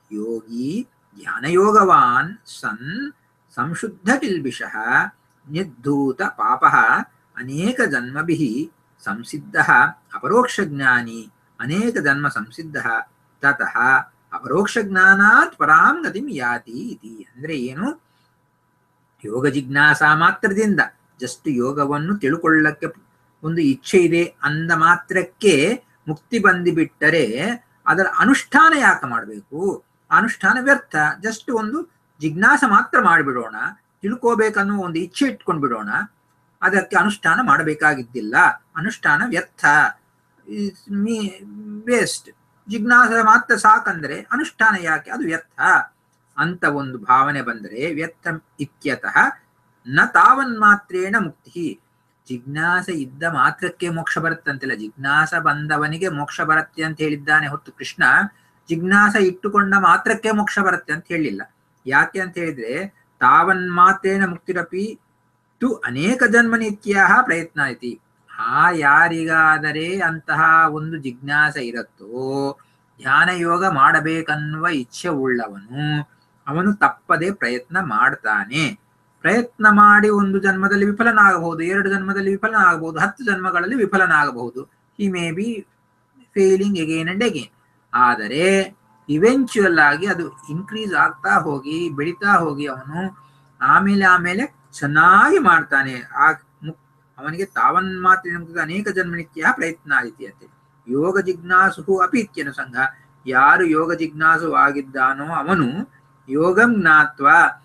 [SPEAKER 1] ಯೋಗಿ ಧ್ಯಾನಯೋಗವಾನ್ ಸನ್ ಸಂಶುದ್ಧ ಕಿಲ್ಬಿಷಃ ನಿರ್ಧೂತ ಪಾಪಃ ಅನೇಕ ಜನ್ಮಭಿಃ ಸಂಸಿದ್ಧಃ ಅಪರೋಕ್ಷಜ್ಞಾನಿ ಅನೇಕ ಜನ್ಮ ಸಂಸಿದ್ಧಃ ತತಃ ಅಪರೋಕ್ಷಜ್ಞಾನಾತ್ ಪರಾಂ ಗತಿಂ ಯಾತಿ ಇತಿ ಅಂದ್ರೆ ಏನು ಯೋಗ ಜಿಜ್ಞಾಸ ಮಾತ್ರದಿಂದ ಜಸ್ಟ್ ಯೋಗವನ್ನು ತಿಳ್ಕೊಳ್ಳಕ್ಕೆ ಒಂದು ಇಚ್ಛೆ ಇದೆ ಅಂದ ಮಾತ್ರಕ್ಕೆ ಮುಕ್ತಿ ಬಂದಿಬಿಟ್ಟರೆ ಅದರ ಅನುಷ್ಠಾನ ಯಾಕೆ ಮಾಡಬೇಕು ಅನುಷ್ಠಾನ ವ್ಯರ್ಥ ಜಸ್ಟ್ ಒಂದು ಜಿಜ್ಞಾಸ ಮಾತ್ರ ಮಾಡಿಬಿಡೋಣ ತಿಳ್ಕೋಬೇಕನ್ನೋ ಒಂದು ಇಚ್ಛೆ ಇಟ್ಕೊಂಡು ಬಿಡೋಣ ಅದಕ್ಕೆ ಅನುಷ್ಠಾನ ಮಾಡಬೇಕಾಗಿದ್ದಿಲ್ಲ ಅನುಷ್ಠಾನ ವ್ಯರ್ಥ ವೇಸ್ಟ್ ಜಿಜ್ಞಾಸ ಮಾತ್ರ ಸಾಕಂದ್ರೆ ಅನುಷ್ಠಾನ ಯಾಕೆ ಅದು ವ್ಯರ್ಥ ಅಂತ ಒಂದು ಭಾವನೆ ಬಂದರೆ ವ್ಯರ್ಥ ಇತ್ಯತಃ ನ ತಾವನ್ಮಾತ್ರೇಣ ಮುಕ್ತಿ ಜಿಜ್ಞಾಸ ಇದ್ದ ಮಾತ್ರಕ್ಕೆ ಮೋಕ್ಷ ಬರುತ್ತಂತಿಲ್ಲ ಜಿಜ್ಞಾಸ ಬಂದವನಿಗೆ ಮೋಕ್ಷ ಬರುತ್ತೆ ಅಂತ ಹೇಳಿದ್ದಾನೆ ಹೊತ್ತು ಕೃಷ್ಣ ಜಿಜ್ಞಾಸ ಇಟ್ಟುಕೊಂಡ ಮಾತ್ರಕ್ಕೆ ಮೋಕ್ಷ ಬರುತ್ತೆ ಅಂತ ಹೇಳಿಲ್ಲ ಯಾಕೆ ಅಂತ ಹೇಳಿದ್ರೆ ತಾವನ್ಮಾತ್ರೇಣ ಮುಕ್ತಿರಪಿ ತು ಅನೇಕ ಜನ್ಮನಿತ್ಯಾಹ ಪ್ರಯತ್ನ ಐತಿ ಆ ಯಾರಿಗಾದರೆ ಅಂತಹ ಒಂದು ಜಿಜ್ಞಾಸ ಇರುತ್ತೋ ಧ್ಯಾನ ಯೋಗ ಮಾಡಬೇಕನ್ನುವ ಇಚ್ಛೆ ಉಳ್ಳವನು ಅವನು ತಪ್ಪದೆ ಪ್ರಯತ್ನ ಮಾಡ್ತಾನೆ ಪ್ರಯತ್ನ ಮಾಡಿ ಒಂದು ಜನ್ಮದಲ್ಲಿ ವಿಫಲನಾಗಬಹುದು ಎರಡು ಜನ್ಮದಲ್ಲಿ ವಿಫಲನಾಗಬಹುದು ಹತ್ತು ಜನ್ಮಗಳಲ್ಲಿ ವಿಫಲನಾಗಬಹುದು he may be failing again and again ಆದರೆ ಇವೆಂಚುಯಲ್ ಆಗಿ ಅದು ಇನ್ಕ್ರೀಸ್ ಆಗ್ತಾ ಹೋಗಿ ಬೆಳೀತಾ ಹೋಗಿ ಅವನು ಆಮೇಲೆ ಆಮೇಲೆ ಚೆನ್ನಾಗಿ ಮಾಡ್ತಾನೆ ಆ ಅವನಿಗೆ ತಾವನ್ ಮಾತ್ರ ಅನೇಕ ಜನ್ಮನಿತ್ಯ ಪ್ರಯತ್ನ ಆದಿತ್ಯಂತೆ ಯೋಗ ಜಿಜ್ಞಾಸು ಅಪಿ ಇತ್ಯನು ಸಂಘ ಯಾರು ಯೋಗ ಜಿಜ್ಞಾಸು ಆಗಿದ್ದಾನೋ ಅವನು ಯೋಗಂ ಜ್ಞಾತ್ವ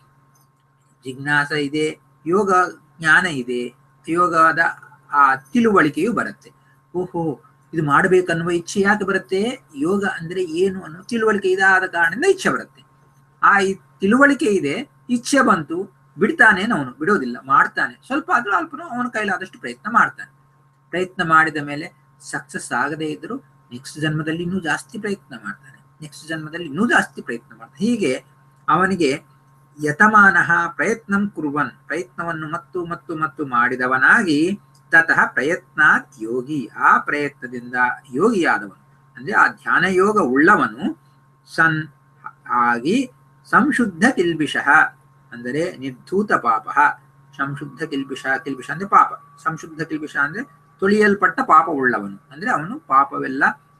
[SPEAKER 1] ಜಿಜ್ಞಾಸ ಇದೆ ಯೋಗ ಜ್ಞಾನ ಇದೆ ಯೋಗದ ಆ ತಿಳುವಳಿಕೆಯು ಬರುತ್ತೆ ಓಹೋ ಇದು ಮಾಡಬೇಕನ್ನುವ ಇಚ್ಛೆ ಯಾಕೆ ಬರುತ್ತೆ ಯೋಗ ಅಂದ್ರೆ ಏನು ಅನ್ನೋ ತಿಳುವಳಿಕೆ ಇದಾದ ಕಾರಣದಿಂದ ಇಚ್ಛೆ ಬರುತ್ತೆ ಆ ತಿಳುವಳಿಕೆ ಇದೆ ಇಚ್ಛೆ ಬಂತು ಬಿಡ್ತಾನೆ ಅವನು ಬಿಡೋದಿಲ್ಲ ಮಾಡ್ತಾನೆ ಸ್ವಲ್ಪ ಆದ್ರೂ ಅಲ್ಪನೂ ಅವನ ಕೈಲಾದಷ್ಟು ಪ್ರಯತ್ನ ಮಾಡ್ತಾನೆ ಪ್ರಯತ್ನ ಮಾಡಿದ ಮೇಲೆ ಸಕ್ಸಸ್ ಆಗದೇ ಇದ್ರು ನೆಕ್ಸ್ಟ್ ಜನ್ಮದಲ್ಲಿ ಇನ್ನೂ ಜಾಸ್ತಿ ಪ್ರಯತ್ನ ಮಾಡ್ತಾನೆ ನೆಕ್ಸ್ಟ್ ಜನ್ಮದಲ್ಲಿ ಇನ್ನೂ ಜಾಸ್ತಿ ಪ್ರಯತ್ನ ಮಾಡ್ತಾನೆ ಹೀಗೆ ಅವನಿಗೆ ಯತಮಾನಃ ಪ್ರಯತ್ನಂ ಕುರುವನ್ ಪ್ರಯತ್ನವನ್ನು ಮತ್ತು ಮತ್ತು ಮತ್ತು ಮಾಡಿದವನಾಗಿ ತತಃ ಪ್ರಯತ್ನಾತ್ ಯೋಗಿ ಆ ಪ್ರಯತ್ನದಿಂದ ಯೋಗಿಯಾದವನು ಅಂದ್ರೆ ಆ ಧ್ಯಾನ ಯೋಗ ಉಳ್ಳವನು ಸನ್ ಆಗಿ ಸಂಶುದ್ಧ ಕಿಲ್ಬಿಷಃ ಅಂದರೆ ನಿರ್ಧೂತ ಪಾಪ ಸಂಶುದ್ಧ ಕಿಲ್ಬಿಷ ಕಿಲ್ಬಿಷ ಅಂದ್ರೆ ಪಾಪ ಸಂಶುದ್ಧ ಕಿಲ್ಬಿಷ ಅಂದ್ರೆ ತೊಳಿಯಲ್ಪಟ್ಟ ಪಾಪ ಉಳ್ಳವನು ಅಂದ್ರೆ ಅವನು ಪಾಪವೆಲ್ಲ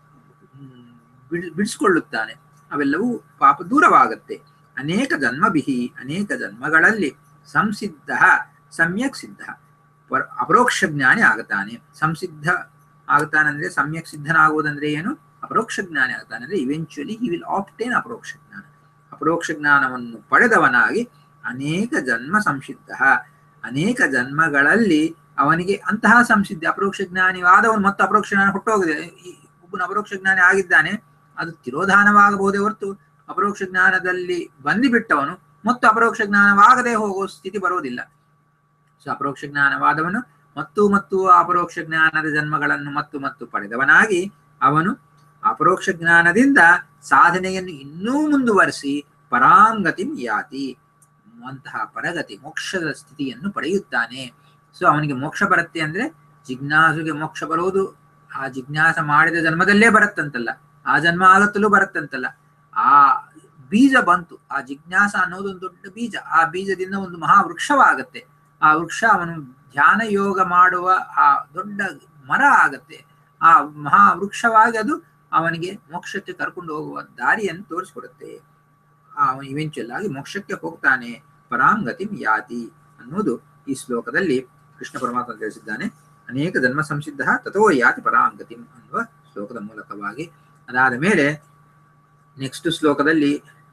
[SPEAKER 1] ಬಿಡಿಸ್ಕೊಳ್ಳುತ್ತಾನೆ ಅವೆಲ್ಲವೂ ಪಾಪ ದೂರವಾಗುತ್ತೆ ಅನೇಕ ಜನ್ಮಬಿಹಿ ಅನೇಕ ಜನ್ಮಗಳಲ್ಲಿ ಸಂಸಿದ್ಧ ಸಮ್ಯಕ್ ಸಿದ್ಧ ಅಪರೋಕ್ಷ ಜ್ಞಾನಿ ಆಗುತ್ತಾನೆ ಸಂಸಿದ್ಧ ಆಗ್ತಾನಂದ್ರೆ ಸಮ್ಯಕ್ ಸಿದ್ಧನಾಗುವುದಂದ್ರೆ ಏನು ಅಪರೋಕ್ಷ ಜ್ಞಾನಿ ಆಗ್ತಾನೆ ಅಂದ್ರೆ ಇವೆಂಚುಲಿ ಹಿ ವಿಲ್ ಆಪ್ಟೇನ್ ಅಪರೋಕ್ಷ ಜ್ಞಾನ ಅಪರೋಕ್ಷ ಜ್ಞಾನವನ್ನು ಪಡೆದವನಾಗಿ ಅನೇಕ ಜನ್ಮ ಸಂಸಿದ್ಧ ಅನೇಕ ಜನ್ಮಗಳಲ್ಲಿ ಅವನಿಗೆ ಅಂತಹ ಸಂಸಿದ್ಧಿ ಅಪರೋಕ್ಷ ಜ್ಞಾನಿವಾದವನು ಮತ್ತು ಅಪರೋಕ್ಷ ಜ್ಞಾನ ಹುಟ್ಟೋಗಿದೆ ಒಬ್ಬನ ಅಪರೋಕ್ಷ ಜ್ಞಾನಿ ಆಗಿದ್ದಾನೆ ಅದು ತಿರೋಧಾನವಾಗಬಹುದೇ ಹೊರತು ಅಪರೋಕ್ಷ ಜ್ಞಾನದಲ್ಲಿ ಬಂದಿಬಿಟ್ಟವನು ಮತ್ತು ಅಪರೋಕ್ಷ ಜ್ಞಾನವಾಗದೆ ಹೋಗೋ ಸ್ಥಿತಿ ಬರೋದಿಲ್ಲ ಸೊ ಅಪರೋಕ್ಷ ಜ್ಞಾನವಾದವನು ಮತ್ತು ಮತ್ತು ಅಪರೋಕ್ಷ ಜ್ಞಾನದ ಜನ್ಮಗಳನ್ನು ಮತ್ತು ಮತ್ತು ಪಡೆದವನಾಗಿ ಅವನು ಅಪರೋಕ್ಷ ಜ್ಞಾನದಿಂದ ಸಾಧನೆಯನ್ನು ಇನ್ನೂ ಮುಂದುವರಿಸಿ ಪರಾಂಗತಿ ಯಾತಿ ಅಂತಹ ಪರಗತಿ ಮೋಕ್ಷದ ಸ್ಥಿತಿಯನ್ನು ಪಡೆಯುತ್ತಾನೆ ಸೊ ಅವನಿಗೆ ಮೋಕ್ಷ ಬರುತ್ತೆ ಅಂದ್ರೆ ಜಿಜ್ಞಾಸುಗೆ ಮೋಕ್ಷ ಬರುವುದು ಆ ಜಿಜ್ಞಾಸ ಮಾಡಿದ ಜನ್ಮದಲ್ಲೇ ಬರುತ್ತಂತಲ್ಲ ಆ ಜನ್ಮ ಆಗತ್ತಲೂ ಬರುತ್ತಂತಲ್ಲ ಆ ಬೀಜ ಬಂತು ಆ ಜಿಜ್ಞಾಸ ಅನ್ನೋದು ಒಂದು ದೊಡ್ಡ ಬೀಜ ಆ ಬೀಜದಿಂದ ಒಂದು ಮಹಾವೃಕ್ಷವಾಗತ್ತೆ ಆ ವೃಕ್ಷ ಅವನು ಧ್ಯಾನ ಯೋಗ ಮಾಡುವ ಆ ದೊಡ್ಡ ಮರ ಆಗತ್ತೆ ಆ ಮಹಾವೃಕ್ಷವಾಗಿ ಅದು ಅವನಿಗೆ ಮೋಕ್ಷಕ್ಕೆ ಕರ್ಕೊಂಡು ಹೋಗುವ ದಾರಿಯನ್ನು ತೋರಿಸ್ಕೊಡುತ್ತೆ ಅವನು ಇವೆಂಚುಯಲ್ ಆಗಿ ಮೋಕ್ಷಕ್ಕೆ ಹೋಗ್ತಾನೆ ಪರಾಂಗತಿ ಯಾತಿ ಅನ್ನೋದು ಈ ಶ್ಲೋಕದಲ್ಲಿ ಕೃಷ್ಣ ಪರಮಾತ್ಮ ತಿಳಿಸಿದ್ದಾನೆ ಅನೇಕ ಜನ್ಮ ಸಂಸಿದ್ಧ ತಥೋ ಯಾತಿ ಪರಾಂಗತಿ ಅನ್ನುವ ಶ್ಲೋಕದ ಮೂಲಕವಾಗಿ ಅದಾದ ಮೇಲೆ ನೆಕ್ಸ್ಟ್ ಶ್ಲೋಕದಲ್ಲಿ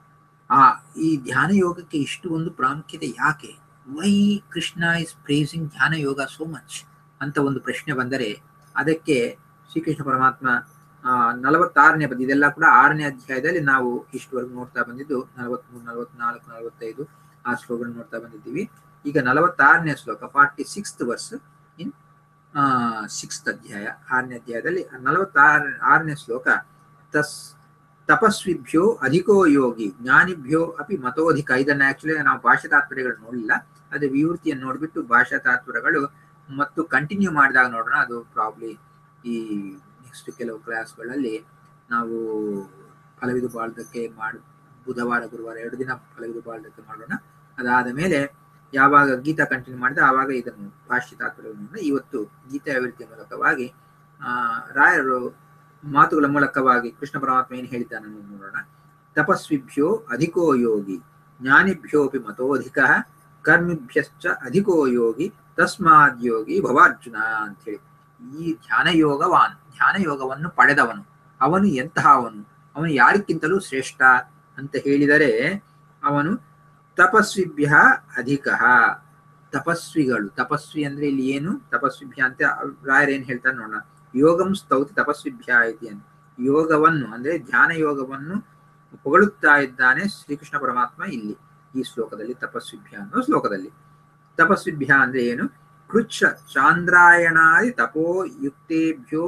[SPEAKER 1] ಆ ಈ ಧ್ಯಾನ ಯೋಗಕ್ಕೆ ಇಷ್ಟು ಒಂದು ಪ್ರಾಮುಖ್ಯತೆ ಯಾಕೆ ವೈ ಕೃಷ್ಣ ಇಸ್ ಪ್ರೇಸಿಂಗ್ ಧ್ಯಾನ ಯೋಗ ಸೋ ಮಚ್ ಅಂತ ಒಂದು ಪ್ರಶ್ನೆ ಬಂದರೆ ಅದಕ್ಕೆ ಶ್ರೀಕೃಷ್ಣ ಪರಮಾತ್ಮ ಆ ನಲವತ್ತಾರನೇ ಪದ ಇದೆಲ್ಲ ಕೂಡ ಆರನೇ ಅಧ್ಯಾಯದಲ್ಲಿ ನಾವು ಇಷ್ಟುವರೆಗೂ ನೋಡ್ತಾ ಬಂದಿದ್ದು ನಲವತ್ಮೂರು ನಲವತ್ನಾಲ್ಕು ನಲವತ್ತೈದು ಆ ಶ್ಲೋಕ ನೋಡ್ತಾ ಬಂದಿದ್ದೀವಿ ಈಗ ನಲವತ್ತಾರನೇ ಶ್ಲೋಕ forty sixth verse in sixth ಅಧ್ಯಾಯ ಆರನೇ ಅಧ್ಯಾಯದಲ್ಲಿ ನಲವತ್ತಾರ ಆರನೇ ಶ್ಲೋಕ ತಸ್ ತಪಸ್ವಿಭ್ಯೋ ಅಧಿಕೋ ಯೋಗಿ ಜ್ಞಾನಿಭ್ಯೋ ಅಪಿ ಮತೋಧಿಕ ಇದನ್ನ ಆಕ್ಚುಲಿ ನಾವು ಭಾಷಾ ತಾತ್ಪರ್ಯಗಳು ನೋಡಲಿಲ್ಲ ಅದೇ ವಿವೃತ್ತಿಯನ್ನು ನೋಡ್ಬಿಟ್ಟು ಭಾಷಾ ತಾತ್ಪರ್ಯಗಳು ಮತ್ತು ಕಂಟಿನ್ಯೂ ಮಾಡಿದಾಗ ನೋಡೋಣ ಅದು ಪ್ರಾಬ್ಲಿ ಈ ನೆಕ್ಸ್ಟ್ ಕೆಲವು ಕ್ಲಾಸ್ಗಳಲ್ಲಿ ನಾವು ಫಲವಿದು ಬಾಳ್ದಕ್ಕೆ ಮಾಡಿ ಬುಧವಾರ ಗುರುವಾರ ಎರಡು ದಿನ ಫಲವಿದು ಬಾಳ್ದಕ್ಕೆ ಮಾಡೋಣ ಅದಾದ ಮೇಲೆ ಯಾವಾಗ ಗೀತಾ ಕಂಟಿನ್ಯೂ ಮಾಡಿದ್ರೆ ಆವಾಗ ಇದನ್ನು ಭಾಷ್ಯ ತಾತ್ಪರ್ಯವನ್ನು ಇವತ್ತು ಗೀತಾ ಆವೃತ್ತಿಯ ಮೂಲಕವಾಗಿ ಆ ರಾಯರು ಮಾತುಗಳ ಮೂಲಕವಾಗಿ ಕೃಷ್ಣ ಪರಮಾತ್ಮ ಏನು ಹೇಳಿದ್ದಾನೆ ಅನ್ನೋದನ್ನ ನೋಡೋಣ ತಪಸ್ವಿಭ್ಯೋ ಅಧಿಕೋ ಯೋಗಿ ಜ್ಞಾನಿಭ್ಯೋಪಿ ಮತೋಧಿಕ ಕರ್ಮಿಭ್ಯಶ್ಚ ಅಧಿಕೋ ಯೋಗಿ ತಸ್ಮಾದ್ ಯೋಗಿ ಭವಾರ್ಜುನ ಅಂತ ಹೇಳಿ ಈ ಧ್ಯಾನ ಯೋಗವಾನ್ ಧ್ಯಾನ ಯೋಗವನ್ನು ಪಡೆದವನು ಅವನು ಎಂತಹವನು ಅವನು ಯಾರಿಗಿಂತಲೂ ಶ್ರೇಷ್ಠ ಅಂತ ಹೇಳಿದರೆ ಅವನು ತಪಸ್ವಿಭ್ಯ ಅಧಿಕ ತಪಸ್ವಿಗಳು ತಪಸ್ವಿ ಅಂದ್ರೆ ಇಲ್ಲಿ ಏನು ತಪಸ್ವಿಭ್ಯ ಅಂತ ರಾಯರ್ ಏನ್ ಹೇಳ್ತಾರೆ ನೋಡೋಣ ಯೋಗಂ ಸ್ತೌತಿ ತಪಸ್ವಿಭ್ಯ ಐತಿ ಅಂತ ಯೋಗವನ್ನು ಅಂದ್ರೆ ಧ್ಯಾನ ಯೋಗವನ್ನು ಹೊಗಳುತ್ತಾ ಇದ್ದಾನೆ ಶ್ರೀಕೃಷ್ಣ ಪರಮಾತ್ಮ ಇಲ್ಲಿ ಈ ಶ್ಲೋಕದಲ್ಲಿ ತಪಸ್ವಿಭ್ಯ ಅನ್ನೋ ಶ್ಲೋಕದಲ್ಲಿ ತಪಸ್ವಿಭ್ಯ ಅಂದ್ರೆ ಏನು ಕೃಚ್ಛ ಚಾಂದ್ರಾಯಣಾದಿ ತಪೋ ಯುಕ್ತೇಭ್ಯೋ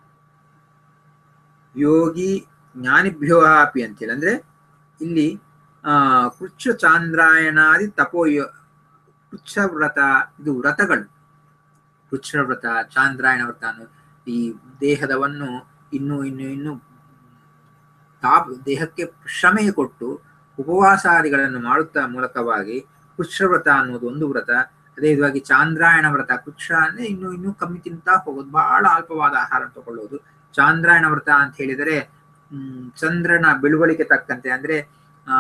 [SPEAKER 1] ಯೋಗಿ ಜ್ಞಾನಿಭ್ಯೋ ಅಪಿ ಅಂತೇಳಿ ಅಂದ್ರೆ ಇಲ್ಲಿ ಆ ಕೃಚ್ಛ ಚಾಂದ್ರಾಯಣಾದಿ ತಪೋ ಕೃಚ್ಛ ವ್ರತ ಇದು ವ್ರತಗಳು ಕೃಚ್ಛ ವ್ರತ ಚಾಂದ್ರಾಯಣ ವ್ರತ ಅನ್ನೋ ಈ ದೇಹದವನ್ನು ಇನ್ನು ಇನ್ನು ಇನ್ನು ತಾಪ್ ದೇಹಕ್ಕೆ ಶ್ರಮೆ ಕೊಟ್ಟು ಉಪವಾಸಾದಿಗಳನ್ನು ಮಾಡುತ್ತಾ ಮೂಲಕವಾಗಿ ಕೃಚ್ಛವ್ರತ ಅನ್ನೋದು ಒಂದು ವ್ರತ ಅದೇ ವಿಧವಾಗಿ ಚಾಂದ್ರಾಯಣ ವ್ರತ ಕೃಚ್ಛ ಅಂದ್ರೆ ಇನ್ನು ಇನ್ನು ಕಮ್ಮಿ ತಿಂತಾ ಹೋಗೋದು ಬಹಳ ಅಲ್ಪವಾದ ಆಹಾರ ತಗೊಳ್ಳೋದು ಚಾಂದ್ರಾಯಣ ವ್ರತ ಅಂತ ಹೇಳಿದರೆ ಹ್ಮ್ ಚಂದ್ರನ ಬಿಳುವಳಿಕೆ ತಕ್ಕಂತೆ ಅಂದ್ರೆ ಆ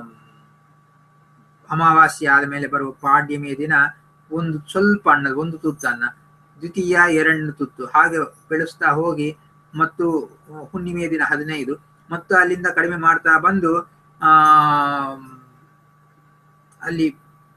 [SPEAKER 1] ಅಮಾವಾಸ್ಯೆ ಆದಮೇಲೆ ಬರುವ ಪಾಡ್ಯಮಿಯ ದಿನ ಒಂದು ಸ್ವಲ್ಪ ಅನ್ನ ಒಂದು ತುತ್ತು ಅನ್ನ ದ್ವಿತೀಯ ಎರಡನೇ ತುತ್ತು ಹಾಗೆ ಬೆಳೆಸ್ತಾ ಹೋಗಿ ಮತ್ತು ಹುಣ್ಣಿಮೆಯ ದಿನ ಹದಿನೈದು ಮತ್ತು ಅಲ್ಲಿಂದ ಕಡಿಮೆ ಮಾಡ್ತಾ ಬಂದು ಆ ಅಲ್ಲಿ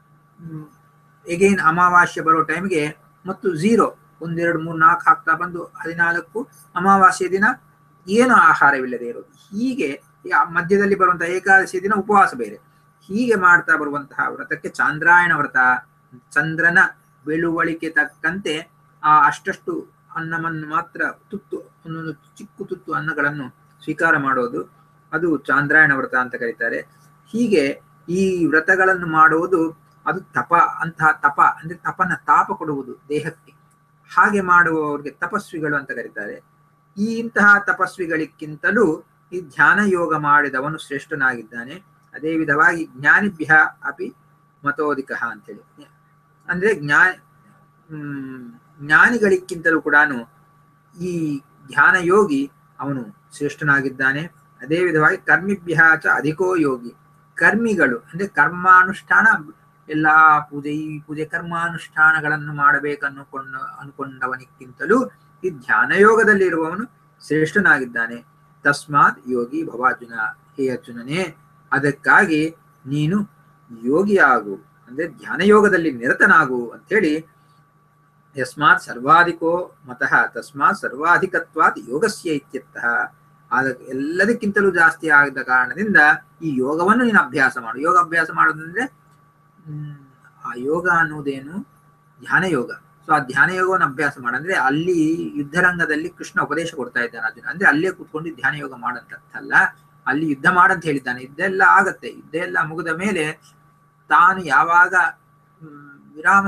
[SPEAKER 1] ಎಗೈನ್ ಅಮಾವಾಸ್ಯೆ ಬರೋ ಟೈಮ್ಗೆ ಮತ್ತು ಝೀರೋ ಒಂದೆರಡು ಮೂರು ನಾಲ್ಕು ಹಾಕ್ತಾ ಬಂದು ಹದಿನಾಲ್ಕು ಅಮಾವಾಸ್ಯೆ ದಿನ ಏನು ಆಹಾರವಿಲ್ಲದೆ ಇರೋದು ಹೀಗೆ ಮಧ್ಯದಲ್ಲಿ ಬರುವಂತಹ ಏಕಾದಶಿ ದಿನ ಉಪವಾಸ ಬೇರೆ ಹೀಗೆ ಮಾಡ್ತಾ ಬರುವಂತಹ ವ್ರತಕ್ಕೆ ಚಾಂದ್ರಾಯಣ ವ್ರತ ಚಂದ್ರನ ಬೆಳುವಳಿಕೆ ತಕ್ಕಂತೆ ಆ ಅಷ್ಟಷ್ಟು ಅನ್ನವನ್ನು ಮಾತ್ರ ತುತ್ತು ಒಂದೊಂದು ಚಿಕ್ಕ ತುತ್ತು ಅನ್ನಗಳನ್ನು ಸ್ವೀಕಾರ ಮಾಡೋದು ಅದು ಚಾಂದ್ರಾಯಣ ವ್ರತ ಅಂತ ಕರೀತಾರೆ ಹೀಗೆ ಈ ವ್ರತಗಳನ್ನು ಮಾಡುವುದು ಅದು ತಪ ಅಂತಹ ತಪ ಅಂದ್ರೆ ತಪನ ತಾಪ ಕೊಡುವುದು ದೇಹಕ್ಕೆ ಹಾಗೆ ಮಾಡುವವರಿಗೆ ತಪಸ್ವಿಗಳು ಅಂತ ಕರೀತಾರೆ ಈ ಇಂತಹ ತಪಸ್ವಿಗಳಿಗಿಂತಲೂ ಈ ಧ್ಯಾನ ಯೋಗ ಮಾಡಿದವನು ಶ್ರೇಷ್ಠನಾಗಿದ್ದಾನೆ ಅದೇ ವಿಧವಾಗಿ ಜ್ಞಾನಿಭ್ಯ ಅಪಿ ಮತೋಧಿಕ ಅಂತೇಳಿ ಅಂದ್ರೆ ಜ್ಞಾ ಹ್ಮ್ ಜ್ಞಾನಿಗಳಿಗಿಂತಲೂ ಕೂಡ ಈ ಧ್ಯಾನ ಯೋಗಿ ಅವನು ಶ್ರೇಷ್ಠನಾಗಿದ್ದಾನೆ ಅದೇ ವಿಧವಾಗಿ ಕರ್ಮಿಭ್ಯ ಚ ಅಧಿಕೋ ಯೋಗಿ ಕರ್ಮಿಗಳು ಅಂದ್ರೆ ಕರ್ಮಾನುಷ್ಠಾನ ಎಲ್ಲಾ ಪೂಜೆ ಈ ಪೂಜೆ ಕರ್ಮಾನುಷ್ಠಾನಗಳನ್ನು ಮಾಡಬೇಕನ್ನುಕೊಂಡ ಅನ್ಕೊಂಡವನಿಗಿಂತಲೂ ಈ ಧ್ಯಾನ ಯೋಗದಲ್ಲಿರುವವನು ಶ್ರೇಷ್ಠನಾಗಿದ್ದಾನೆ ತಸ್ಮಾತ್ ಯೋಗಿ ಭವಾರ್ಜುನ ಹೇ ಅರ್ಜುನನೇ ಅದಕ್ಕಾಗಿ ನೀನು ಯೋಗಿಯಾಗು ಅಂದ್ರೆ ಧ್ಯಾನ ಯೋಗದಲ್ಲಿ ನಿರತನಾಗು ಅಂತ ಹೇಳಿ ಯಸ್ಮಾತ್ ಸರ್ವಾಧಿಕೋ ಮತಃ ತಸ್ಮಾತ್ ಸರ್ವಾಧಿಕತ್ವಾತ್ ಯೋಗಸ್ಯ ಇತ್ಯರ್ಥಃ ಆದ ಎಲ್ಲದಕ್ಕಿಂತಲೂ ಜಾಸ್ತಿ ಆಗದ ಕಾರಣದಿಂದ ಈ ಯೋಗವನ್ನು ನೀನು ಅಭ್ಯಾಸ ಮಾಡು ಯೋಗ ಅಭ್ಯಾಸ ಮಾಡೋದಂದ್ರೆ ಹ್ಮ್ ಆ ಯೋಗ ಅನ್ನೋದೇನು ಧ್ಯಾನ ಯೋಗ ಸೊ ಆ ಧ್ಯಾನ ಯೋಗವನ್ನು ಅಭ್ಯಾಸ ಮಾಡಂದ್ರೆ ಅಲ್ಲಿ ಯುದ್ಧರಂಗದಲ್ಲಿ ಕೃಷ್ಣ ಉಪದೇಶ ಕೊಡ್ತಾ ಇದ್ದಾನೆ ಅರ್ಜುನ ಅಂದ್ರೆ ಅಲ್ಲೇ ಕೂತ್ಕೊಂಡು ಧ್ಯಾನ ಯೋಗ ಮಾಡಂತಲ್ಲ ಅಲ್ಲಿ ಯುದ್ಧ ಮಾಡಂತ ಹೇಳಿದ್ದಾನೆ ಯುದ್ಧ ಆಗತ್ತೆ ಯುದ್ಧ ಎಲ್ಲ ಮುಗಿದ ಮೇಲೆ ತಾನು ಯಾವಾಗ ವಿರಾಮ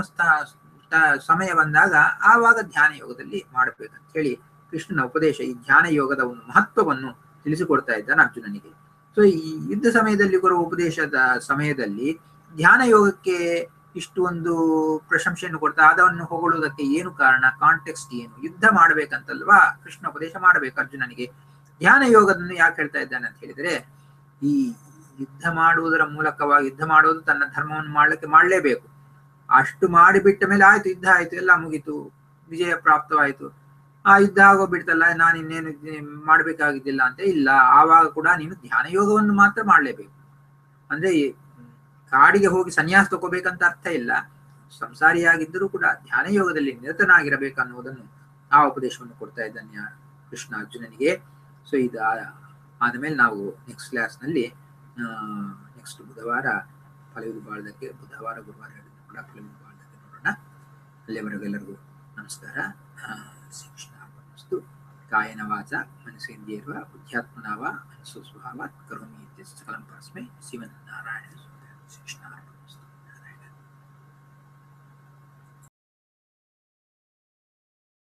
[SPEAKER 1] ಸಮಯ ಬಂದಾಗ ಆವಾಗ ಧ್ಯಾನ ಯೋಗದಲ್ಲಿ ಮಾಡಬೇಕಂತ ಹೇಳಿ ಕೃಷ್ಣನ ಉಪದೇಶ ಈ ಧ್ಯಾನ ಯೋಗದ ಒಂದು ಮಹತ್ವವನ್ನು ತಿಳಿಸಿಕೊಡ್ತಾ ಇದ್ದಾನೆ ಅರ್ಜುನನಿಗೆ ಸೊ ಈ ಯುದ್ಧ ಸಮಯದಲ್ಲಿ ಬರುವ ಉಪದೇಶದ ಸಮಯದಲ್ಲಿ ಧ್ಯಾನ ಯೋಗಕ್ಕೆ ಇಷ್ಟು ಒಂದು ಪ್ರಶಂಸೆಯನ್ನು ಕೊಡ್ತಾ ಅದನ್ನು ಹೊಗಳುವುದಕ್ಕೆ ಏನು ಕಾರಣ ಕಾಂಟೆಕ್ಸ್ಟ್ ಏನು ಯುದ್ಧ ಮಾಡ್ಬೇಕಂತಲ್ವಾ ಕೃಷ್ಣ ಉಪದೇಶ ಮಾಡಬೇಕು ಅರ್ಜುನನಿಗೆ ಧ್ಯಾನ ಯೋಗದನ್ನು ಯಾಕೆ ಹೇಳ್ತಾ ಇದ್ದಾನೆ ಅಂತ ಹೇಳಿದ್ರೆ ಈ ಯುದ್ಧ ಮಾಡುವುದರ ಮೂಲಕವಾಗಿ ಯುದ್ಧ ಮಾಡೋದು ತನ್ನ ಧರ್ಮವನ್ನು ಮಾಡ್ಲಿಕ್ಕೆ ಮಾಡಲೇಬೇಕು ಅಷ್ಟು ಮಾಡಿಬಿಟ್ಟ ಮೇಲೆ ಆಯ್ತು ಯುದ್ಧ ಆಯ್ತು ಎಲ್ಲ ಮುಗೀತು ವಿಜಯ ಪ್ರಾಪ್ತವಾಯಿತು ಆ ಯುದ್ಧ ಆಗೋ ಬಿಡ್ತಲ್ಲ ನಾನು ಇನ್ನೇನು ಮಾಡ್ಬೇಕಾಗಿದ್ದಿಲ್ಲ ಅಂತ ಇಲ್ಲ ಆವಾಗ ಕೂಡ ನೀನು ಧ್ಯಾನ ಯೋಗವನ್ನು ಮಾತ್ರ ಮಾಡಲೇಬೇಕು ಅಂದ್ರೆ ಕಾಡಿಗೆ ಹೋಗಿ ಸನ್ಯಾಸ ತಗೋಬೇಕಂತ ಅರ್ಥ ಇಲ್ಲ ಸಂಸಾರಿಯಾಗಿದ್ದರೂ ಕೂಡ ಧ್ಯಾನ ಯೋಗದಲ್ಲಿ ನಿರತನಾಗಿರಬೇಕು ಅನ್ನುವುದನ್ನು ಆ ಉಪದೇಶವನ್ನು ಕೊಡ್ತಾ ಇದ್ದಾನೆ ಕೃಷ್ಣ ಅರ್ಜುನನಿಗೆ ಸೊ ಇದು ಆದಮೇಲೆ ನಾವು ನೆಕ್ಸ್ಟ್ ಕ್ಲಾಸ್ನಲ್ಲಿ ನೆಕ್ಸ್ಟ್ ಬುಧವಾರ ಫಲವಿದು ಬಾಳ್ದಕ್ಕೆ ಬುಧವಾರ ಗುರುವಾರ ಕೂಡ ಫಲವಿದು ಬಾಳ್ದಕ್ಕೆ ನೋಡೋಣ ಅಲ್ಲಿವರೆಗೂ ಎಲ್ಲರಿಗೂ ನಮಸ್ಕಾರ ಶ್ರೀಕೃಷ್ಣ ಅರ್ಪಣಮಸ್ತು ಕಾಯನ ವಾಚ ಮನಸ್ಸೇಂದ್ರಿಯರ್ವ ಬುದ್ಧ್ಯಾತ್ಮನಾವ ಮನಸ್ಸು ಸ್ವಭಾವ ಕರೋಮಿ ಇತ್ಯಸ್ಯ ಸಕಲಂ ಪರಸ್ಮೈ ಶ್ರೀಮನ್ನಾರಾಯಣ ಶ್ರೀಕೃಷ್ಣ